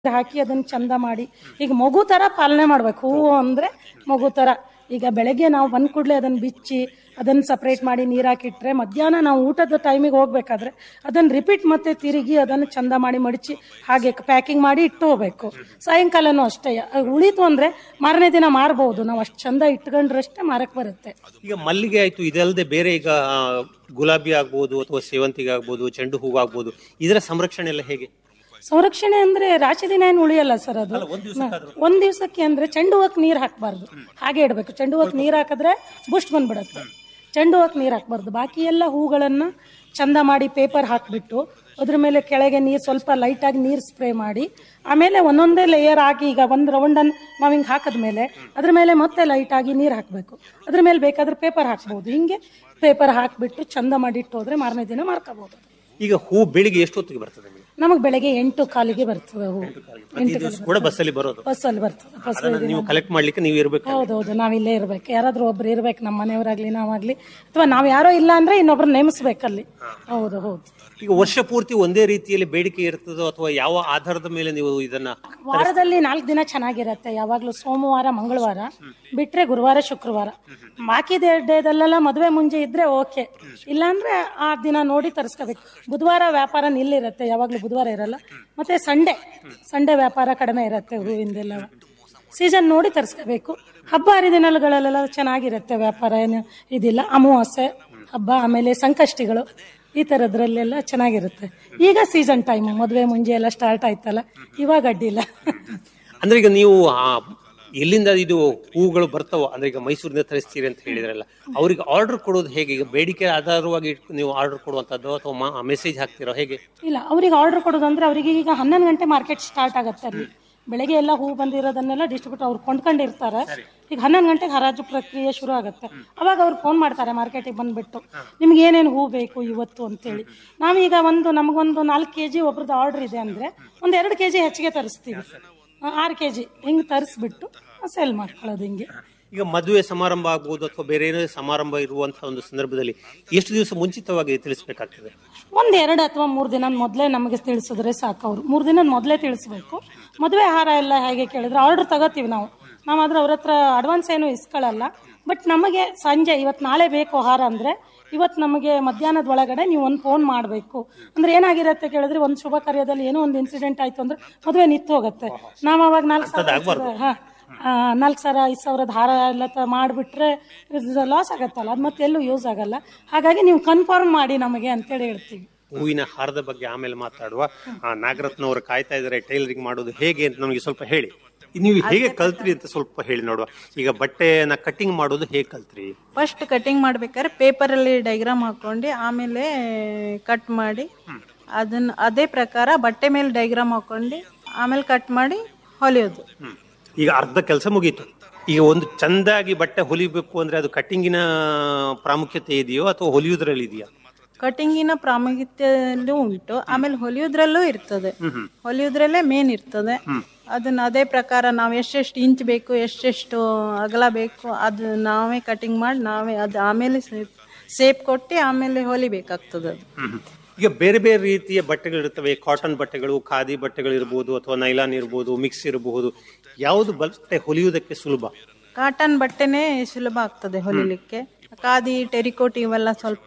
ಹಾಕಿ ಅದನ್ನ ಚಂದ ಮಾಡಿ ಈಗ ಮಗು ತರ ಪಾಲನೆ ಮಾಡ್ಬೇಕು ಹೂವು ಅಂದ್ರೆ ಮಗು ತರ ಈಗ ಬೆಳಗ್ಗೆ ನಾವು ಬಂದ್ ಕೂಡಲೇ ಅದನ್ನ ಬಿಚ್ಚಿ ಅದನ್ನ ಸಪ್ರೇಟ್ ಮಾಡಿ ನೀರ್ ಹಾಕಿಟ್ರೆ ಮಧ್ಯಾಹ್ನ ನಾವು ಊಟದ ಟೈಮಿಗೆ ಹೋಗ್ಬೇಕಾದ್ರೆ ಅದನ್ನ ರಿಪೀಟ್ ಮತ್ತೆ ತಿರುಗಿ ಅದನ್ನು ಚಂದ ಮಾಡಿ ಮಡಚಿ ಹಾಗೆ ಪ್ಯಾಕಿಂಗ್ ಮಾಡಿ ಇಟ್ಟು ಹೋಗ್ಬೇಕು ಸಾಯಂಕಾಲನೂ ಅಷ್ಟೇ ಅಹ್, ಉಳೀತು ಅಂದ್ರೆ ಮಾರನೇ ದಿನ ಮಾರ್ಬೋದು ನಾವು ಅಷ್ಟು ಚಂದ ಇಟ್ಕೊಂಡ್ರಷ್ಟೇ ಮಾರಕ್ ಬರುತ್ತೆ ಈಗ ಮಲ್ಲಿಗೆ ಆಯ್ತು ಇದಲ್ಲದೆ ಬೇರೆ ಈಗ ಆ, ಗುಲಾಬಿ ಆಗ್ಬೋದು ಅಥವಾ ಸೇವಂತಿಗೆ ಆಗ್ಬೋದು ಚೆಂಡು ಹೂವು ಆಗ್ಬೋದು ಇದರ ಸಂರಕ್ಷಣೆ ಎಲ್ಲ ಹೇಗೆ ಸಂರಕ್ಷಣೆ ಅಂದ್ರೆ ರಾಶಿ ದಿನ ಏನು ಉಳಿಯಲ್ಲ ಸರ್ ಅದು ಒಂದ್ ದಿವಸಕ್ಕೆ ಅಂದ್ರೆ ಚೆಂಡು ಹೂವಕ್ಕೆ ನೀರ್ ಹಾಕಬಾರ್ದು ಹಾಗೆ ಇಡಬೇಕು ಚೆಂಡು ಹೂವಕ್ಕೆ ನೀರ್ ಹಾಕಿದ್ರೆ ಬುಸ್ಟ್ ಬಂದ್ಬಿಡುತ್ತೆ ಚೆಂಡು ಹೂವಕ್ಕೆ ನೀರ್ ಹಾಕಬಾರ್ದು ಬಾಕಿ ಎಲ್ಲ ಹೂಗಳನ್ನ ಚಂದ ಮಾಡಿ ಪೇಪರ್ ಹಾಕ್ಬಿಟ್ಟು ಅದ್ರ ಮೇಲೆ ಕೆಳಗೆ ನೀರು ಸ್ವಲ್ಪ ಲೈಟಾಗಿ ನೀರು ಸ್ಪ್ರೇ ಮಾಡಿ ಆಮೇಲೆ ಒಂದೊಂದೇ ಲೇಯರ್ ಹಾಕಿ ಈಗ ಒಂದು ರೌಂಡನ್ನು ನಾವು ಹಿಂಗೆ ಹಾಕಿದ್ಮೇಲೆ ಅದ್ರ ಮೇಲೆ ಮತ್ತೆ ಲೈಟಾಗಿ ನೀರು ಹಾಕಬೇಕು ಅದ್ರ ಮೇಲೆ ಬೇಕಾದ್ರೆ ಪೇಪರ್ ಹಾಕ್ಬೋದು ಹಿಂಗೆ ಪೇಪರ್ ಹಾಕಿಬಿಟ್ಟು ಚಂದ ಮಾಡಿ ಇಟ್ಟು ಹೋದ್ರೆ ಮಾರನೇ ದಿನ ಮಾರ್ಕೋಬಹುದು ಈಗ ಹೂ ಬೆಳಿಗ್ಗೆ ಎಷ್ಟೊತ್ತಿಗೆ ಬರ್ತದೆ ನಿಮಗೆ ನಮಗೆ ಬೆಳಗ್ಗೆ ಎಂಟು ಕಾಲಿಗೆ ಬರ್ತದೆ ಹೂ ಪ್ರತಿ ದಿವಸ ಕೂಡ ಬಸ್ಸಲ್ಲಿ ಬರೋದು ಬಸ್ಸಲ್ಲಿ ಬರ್ತದೆ ಬಸ್ ಅದನ್ನ ನೀವು ಕಲೆಕ್ಟ್ ಮಾಡ್ಲಿಕ್ಕೆ ನೀವು ಇರ್ಬೇಕು ಹೌದೌದು ನಾವಿಲ್ಲೇ ಇರ್ಬೇಕು ಯಾರಾದ್ರೂ ಒಬ್ರು ಇರ್ಬೇಕು ನಮ್ಮ ಮನೆಯವರಾಗ್ಲಿ ನಾವಾಗ್ಲಿ ಅಥವಾ ನಾವ್ ಯಾರೋ ಇಲ್ಲ ಅಂದ್ರೆ ಇನ್ನೊಬ್ರು ನೇಮಿಸ್ಬೇಕಲ್ಲಿ ಹೌದು ಹೌದು ಈಗ ವರ್ಷ ಪೂರ್ತಿ ಒಂದೇ ರೀತಿಯಲ್ಲಿ ಬೇಡಿಕೆ ಇರ್ತದೋ ಅಥವಾ ಯಾವ ಆಧಾರದ ಮೇಲೆ ನೀವು ಇದನ್ನ ವಾರದಲ್ಲಿ ನಾಲ್ಕು ದಿನ ಚೆನ್ನಾಗಿರತ್ತೆ ಯಾವಾಗ್ಲೂ ಸೋಮವಾರ ಮಂಗಳವಾರ ಬಿಟ್ರೆ ಗುರುವಾರ ಶುಕ್ರವಾರ ಬಾಕಿ ಡೇದಲ್ಲೆಲ್ಲ ಮದುವೆ ಮುಂಜೆ ಇದ್ರೆ ಓಕೆ ಇಲ್ಲಾಂದ್ರೆ ಆ ದಿನ ನೋಡಿ ತರಿಸ್ಕೋಬೇಕು ಬುಧವಾರ ವ್ಯಾಪಾರ ನಿಲ್ಲಿರುತ್ತೆ ಯಾವಾಗ್ಲೂ ಬುಧವಾರ ಇರಲ್ಲ ಮತ್ತೆ ಸಂಡೇ ಸಂಡೇ ವ್ಯಾಪಾರ ಕಡಿಮೆ ಇರುತ್ತೆ ಹೂವಿಂದೆಲ್ಲ ಸೀಸನ್ ನೋಡಿ ತರಿಸ್ಕೋಬೇಕು ಹಬ್ಬ ಹರಿದಿನಗಳಲ್ಲೆಲ್ಲ ಚೆನ್ನಾಗಿರುತ್ತೆ ವ್ಯಾಪಾರ ಏನು ಇದಿಲ್ಲ ಅಮಾವಾಸ್ಯೆ ಹಬ್ಬ ಆಮೇಲೆ ಸಂಕಷ್ಟಿಗಳು ಈ ಥರದ್ರಲ್ಲೆಲ್ಲ ಚೆನ್ನಾಗಿರುತ್ತೆ ಈಗ ಸೀಸನ್ ಟೈಮ್ ಮದುವೆ ಮುಂಜೆ ಎಲ್ಲ ಸ್ಟಾರ್ಟ್ ಆಯ್ತಲ್ಲ ಇವಾಗ ಅಡ್ಡಿಲ್ಲ ಅಂದ್ರೆ ಈಗ ನೀವು ಆ, ಎಲ್ಲಿಂದ ಇದು ಹೂಗಳು ಬರ್ತಾವೋ ಅಂದ್ರೆ ಈಗ ಮೈಸೂರಿಂದ ತರಿಸ್ತೀರಿ ಅಂತ ಹೇಳಿದ್ರಲ್ಲ ಅವ್ರಿಗೆ ಆರ್ಡರ್ ಕೊಡೋದು ಹೇಗೆ ಈಗ ಬೇಡಿಕೆ ಆಧಾರವಾಗಿ ಇಟ್ಕೊಂಡು ನೀವು ಆರ್ಡರ್ ಕೊಡುವಂತದ್ದು ಅಥವಾ ಮೆಸೇಜ್ ಹಾಕ್ತಿರೋ ಹೇಗೆ ಇಲ್ಲ ಅವ್ರಿಗೆ ಆರ್ಡರ್ ಕೊಡೋದಂದ್ರೆ ಅವರಿಗೆ ಈಗ ಹನ್ನೊಂದು ಗಂಟೆ ಮಾರ್ಕೆಟ್ ಸ್ಟಾರ್ಟ್ ಆಗುತ್ತೆ ಅಲ್ಲಿ ಬೆಳಗ್ಗೆ ಎಲ್ಲ ಹೂ ಬಂದಿರೋದನ್ನೆಲ್ಲ ಡಿಸ್ಟ್ರಿಬ್ಯೂಟ್ ಅವ್ರು ಕೊಂಡ್ಕೊಂಡಿರ್ತಾರೆ ಈಗ ಹನ್ನೊಂದು ಗಂಟೆಗೆ ಹರಾಜು ಪ್ರಕ್ರಿಯೆ ಶುರು ಆಗುತ್ತೆ ಅವಾಗ ಅವ್ರು ಫೋನ್ ಮಾಡ್ತಾರೆ ಮಾರ್ಕೆಟಿಗೆ ಬಂದ್ಬಿಟ್ಟು ನಿಮ್ಗೆ ಏನೇನು ಹೂ ಬೇಕು ಇವತ್ತು ಅಂತೇಳಿ ನಾವೀಗ ಒಂದು ನಮಗೊಂದು ನಾಲ್ಕು ಕೆ ಜಿ ಒಬ್ರದ್ದು ಆರ್ಡರ್ ಇದೆ ಅಂದರೆ ಒಂದು ಎರಡು ಕೆ ಜಿ ಹೆಚ್ಚಿಗೆ ತರಿಸ್ತೀವಿ ಆರು ಕೆ ಜಿ ಹಿಂಗೆ ತರಿಸ್ಬಿಟ್ಟು ಸೇಲ್ ಮಾಡ್ಕೊಳ್ಳೋದು ಹಿಂಗೆ ಈಗ ಮದುವೆ ಸಮಾರಂಭ ಆಗ್ಬೋದು ಅಥವಾ ಬೇರೆ ಏನೇ ಸಮಾರಂಭ ಇರುವಂತಹ ಒಂದು ಸಂದರ್ಭದಲ್ಲಿ ಎಷ್ಟು ದಿವಸ ಮುಂಚಿತವಾಗಿ ತಿಳಿಸಬೇಕಾಗ್ತದೆ ಒಂದ್ ಎರಡು ಅಥವಾ ಮೂರು ದಿನ ಮೊದಲೇ ನಮಗೆ ತಿಳಿಸಿದ್ರೆ ಸಾಕು ಅವ್ರು ಮೂರು ದಿನದ ಮೊದಲೇ ತಿಳಿಸ್ಬೇಕು ಮದುವೆ ಹಾರ ಎಲ್ಲ ಹೇಗೆ ಕೇಳಿದ್ರೆ ಆರ್ಡರ್ ತಗೋತೀವಿ ನಾವು ನಾವಾದ್ರೆ ಅವ್ರ ಹತ್ರ ಅಡ್ವಾನ್ಸ್ ಏನು ಇಸ್ಕೊಳ್ಳಲ್ಲ ಬಟ್ ನಮಗೆ ಸಂಜೆ ಇವತ್ತು ನಾಳೆ ಬೇಕು ಹಾರ ಅಂದ್ರೆ ಇವತ್ತು ನಮಗೆ ಮಧ್ಯಾಹ್ನದ ಒಳಗಡೆ ನೀವು ಒಂದು ಫೋನ್ ಮಾಡಬೇಕು ಅಂದ್ರೆ ಏನಾಗಿರುತ್ತೆ ಕೇಳಿದ್ರೆ ಒಂದು ಶುಭ ಕಾರ್ಯದಲ್ಲಿ ಏನೋ ಒಂದು ಇನ್ಸಿಡೆಂಟ್ ಆಯ್ತು ಅಂದ್ರೆ ಮದುವೆ ನಿಂತು ಹೋಗುತ್ತೆ ನಾವು ಅವಾಗ ನಾಲ್ಕು ಸಾವಿರ ಹಾ ನಾಲ್ಕು ಸಾವಿರ ಐದು ಸಾವಿರದ ಹಾರ ಎಲ್ಲ ತ ಮಾಡಿಬಿಟ್ರೆ ಲಾಸ್ ಆಗತ್ತಲ್ಲ ಅದು ಮತ್ತೆ ಎಲ್ಲೂ ಯೂಸ್ ಆಗಲ್ಲ ಹಾಗಾಗಿ ನೀವು ಕನ್ಫರ್ಮ್ ಮಾಡಿ ನಮಗೆ ಅಂತೇಳಿ ಹೇಳ್ತೀವಿ ಹೂವಿನ ಹಾರದ ಬಗ್ಗೆ ಆಮೇಲೆ ಮಾತಾಡುವ ಆ, ನಾಗರತ್ನ ಅವರು ಕಾಯ್ತಾ ಇದ್ದಾರೆ ಟೈಲರಿಂಗ್ ಮಾಡೋದು ಹೇಗೆ ಅಂತ ನಮಗೆ ಸ್ವಲ್ಪ ಹೇಳಿ ನೀವು ಹೇಗೆ ಕಲ್ತ್ರಿ ಅಂತ ಸ್ವಲ್ಪ ಹೇಳಿ ನೋಡುವ ಈಗ ಬಟ್ಟೆನ ಕಟಿಂಗ್ ಮಾಡೋದು ಹೇಗೆ ಕಲ್ತ್ರಿ ಫಸ್ಟ್ ಕಟಿಂಗ್ ಮಾಡ್ಬೇಕಾದ್ರೆ ಪೇಪರಲ್ಲಿ ಡೈಗ್ರಾಮ್ ಹಾಕೊಂಡು ಆಮೇಲೆ ಕಟ್ ಮಾಡಿ ಅದನ್ನ ಅದೇ ಪ್ರಕಾರ ಬಟ್ಟೆ ಮೇಲೆ ಡೈಗ್ರಾಮ್ ಹಾಕೊಂಡು ಆಮೇಲೆ ಕಟ್ ಮಾಡಿ ಹೊಲಿಯೋದು ಹ್ಮ್. ಈಗ ಅರ್ಧ ಕೆಲಸ ಮುಗೀತು ಈಗ ಒಂದು ಚಂದಾಗಿ ಬಟ್ಟೆ ಹೊಲಿಬೇಕು ಅಂದ್ರೆ ಅದು ಕಟ್ಟಿಂಗಿನ ಪ್ರಾಮುಖ್ಯತೆ ಇದೆಯೋ ಅಥವಾ ಹೊಲಿಯುವುದ್ರಲ್ಲಿ ಇದೆಯಾ ಕಟಿಂಗಿನ ಪ್ರಾಮುಖ್ಯತೆಯಲ್ಲೂ ಉಂಟು ಆಮೇಲೆ ಹೊಲಿಯೋದ್ರಲ್ಲೂ ಇರ್ತದೆ ಹೊಲಿಯೋದ್ರಲ್ಲೇ ಮೇನ್ ಇರ್ತದೆ ಅದನ್ನ ಅದೇ ಪ್ರಕಾರ ನಾವು ಎಷ್ಟೆಷ್ಟು ಇಂಚ್ ಬೇಕು ಎಷ್ಟೆಷ್ಟು ಅಗಲ ಬೇಕು ಅದು ನಾವೇ ಕಟಿಂಗ್ ಮಾಡಿ ನಾವೇ ಅದು ಆಮೇಲೆ ಸೇಪ್ ಕೊಟ್ಟು ಆಮೇಲೆ ಹೊಲಿಬೇಕಾಗ್ತದೆ ಅದು ಹ್ಮ್. ಈಗ ಬೇರೆ ಬೇರೆ ರೀತಿಯ ಬಟ್ಟೆಗಳಿರ್ತವೆ ಕಾಟನ್ ಬಟ್ಟೆಗಳು ಖಾದಿ ಬಟ್ಟೆಗಳು ಇರ್ಬೋದು ಅಥವಾ ನೈಲಾನ್ ಇರ್ಬೋದು ಮಿಕ್ಸ್ ಇರಬಹುದು ಯಾವುದು ಬಟ್ಟೆ ಹೊಲಿಯುವುದಕ್ಕೆ ಸುಲಭ ಕಾಟನ್ ಬಟ್ಟೆನೇ ಸುಲಭ ಆಗ್ತದೆ ಹೊಲಿಲಿಕ್ಕೆ ಖಾದಿ ಟೆರಿಕೋಟ್ ಇವೆಲ್ಲ ಸ್ವಲ್ಪ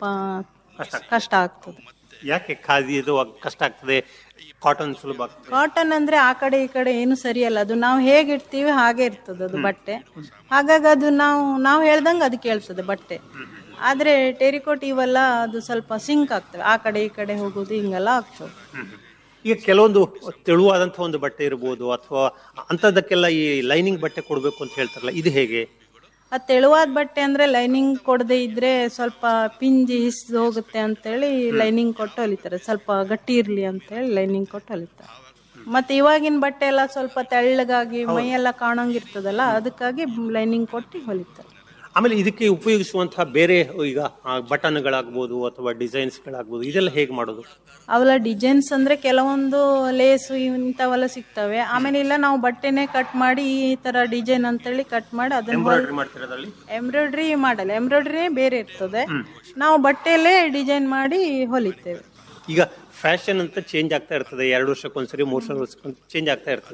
ಕಷ್ಟ ಆಗ್ತದೆ ಯಾಕೆ ಖಾದಿ ಇದು ಕಷ್ಟ ಆಗ್ತದೆ ಕಾಟನ್ ಸುಲಭ ಆಗ್ತದೆ ಕಾಟನ್ ಅಂದ್ರೆ ಆ ಕಡೆ ಈ ಕಡೆ ಏನು ಸರಿಯಲ್ಲ ಅದು ನಾವು ಹೇಗೆ ಇಡ್ತೀವಿ ಹಾಗೆ ಇರ್ತದೆ ಅದು ಬಟ್ಟೆ ಹಾಗಾಗಿ ಅದು ನಾವು ನಾವು ಹೇಳ್ದಂಗೆ ಅದು ಕೇಳ್ತದೆ ಬಟ್ಟೆ ಆದ್ರೆ ಟೆರಿಕೋಟ್ ಇವೆಲ್ಲ ಅದು ಸ್ವಲ್ಪ ಸಿಂಕ್ ಆಗ್ತವೆ ಆ ಕಡೆ ಈ ಕಡೆ ಹೋಗೋದು ಹಿಂಗೆಲ್ಲ ಆಗ್ತದೆ ಈಗ ಕೆಲವೊಂದು ತೆಳುವಾದಂತಹ ಒಂದು ಬಟ್ಟೆ ಇರ್ಬೋದು ಅಥವಾ ಅಂತದಕ್ಕೆಲ್ಲ ಈ ಲೈನಿಂಗ್ ಬಟ್ಟೆ ಕೊಡಬೇಕು ಅಂತ ಹೇಳ್ತಾರಲ್ಲ ಇದು ಹೇಗೆ ಆ ತೆಳುವಾದ ಬಟ್ಟೆ ಅಂದ್ರೆ ಲೈನಿಂಗ್ ಕೊಡದೆ ಇದ್ರೆ ಸ್ವಲ್ಪ ಪಿಂಜಿ ಹಿಸ್ದು ಹೋಗುತ್ತೆ ಅಂತೇಳಿ ಲೈನಿಂಗ್ ಕೊಟ್ಟು ಹೊಲಿತಾರೆ ಸ್ವಲ್ಪ ಗಟ್ಟಿ ಇರ್ಲಿ ಅಂತೇಳಿ ಲೈನಿಂಗ್ ಕೊಟ್ಟು ಹೊಲಿತಾರೆ ಮತ್ತೆ ಇವಾಗಿನ ಬಟ್ಟೆ ಎಲ್ಲ ಸ್ವಲ್ಪ ತೆಳ್ಳಗಾಗಿ ಮೈಯೆಲ್ಲ ಕಾಣಂಗಿರ್ತದಲ್ಲ ಅದಕ್ಕಾಗಿ ಲೈನಿಂಗ್ ಕೊಟ್ಟು ಹೊಲಿತಾರೆ ಆಮೇಲೆ ಇದಕ್ಕೆ ಉಪಯೋಗಿಸುವಂತಹ ಬೇರೆ ಈಗ ಆ, ಬಟನ್ಗಳಾಗ್ಬೋದು ಅಥವಾ ಡಿಸೈನ್ಸ್ಗಳಾಗ್ಬೋದು ಇದೆಲ್ಲ ಹೇಗೆ ಮಾಡೋದು ಅವೆಲ್ಲ ಡಿಸೈನ್ಸ್ ಅಂದ್ರೆ ಕೆಲವೊಂದು ಲೇಸು ಇಂಥವೆಲ್ಲ ಸಿಗ್ತವೆ ಆಮೇಲೆ ಇಲ್ಲ ನಾವು ಬಟ್ಟೆನೆ ಕಟ್ ಮಾಡಿ ಈ ತರ ಡಿಸೈನ್ ಅಂತೇಳಿ ಕಟ್ ಮಾಡಿ ಅದನ್ನ ಎಂಬ್ರಾಯ್ಡ್ರಿ ಮಾಡ್ತಿರೋದ್ರಲ್ಲಿ ಎಂಬ್ರಾಯ್ಡ್ರಿ ಮಾಡಲ್ಲ ಎಂಬ್ರಾಯ್ಡ್ರಿ ಬೇರೆ ಇರ್ತದೆ ನಾವು ಬಟ್ಟೆಯಲ್ಲೇ ಡಿಸೈನ್ ಮಾಡಿ ಹೊಲಿತೇವೆ ಈಗ ಫ್ಯಾಷನ್ ಅಂತ ಚೇಂಜ್ ಆಗ್ತಾ ಇರ್ತದೆ ಎರಡು ವರ್ಷಕ್ಕೊಂದ್ಸರಿ ಮೂರು ವರ್ಷಕ್ಕೊಂದ್ಸರಿ ಚೇಂಜ್ ಆಗ್ತಾ ಇರ್ತದೆ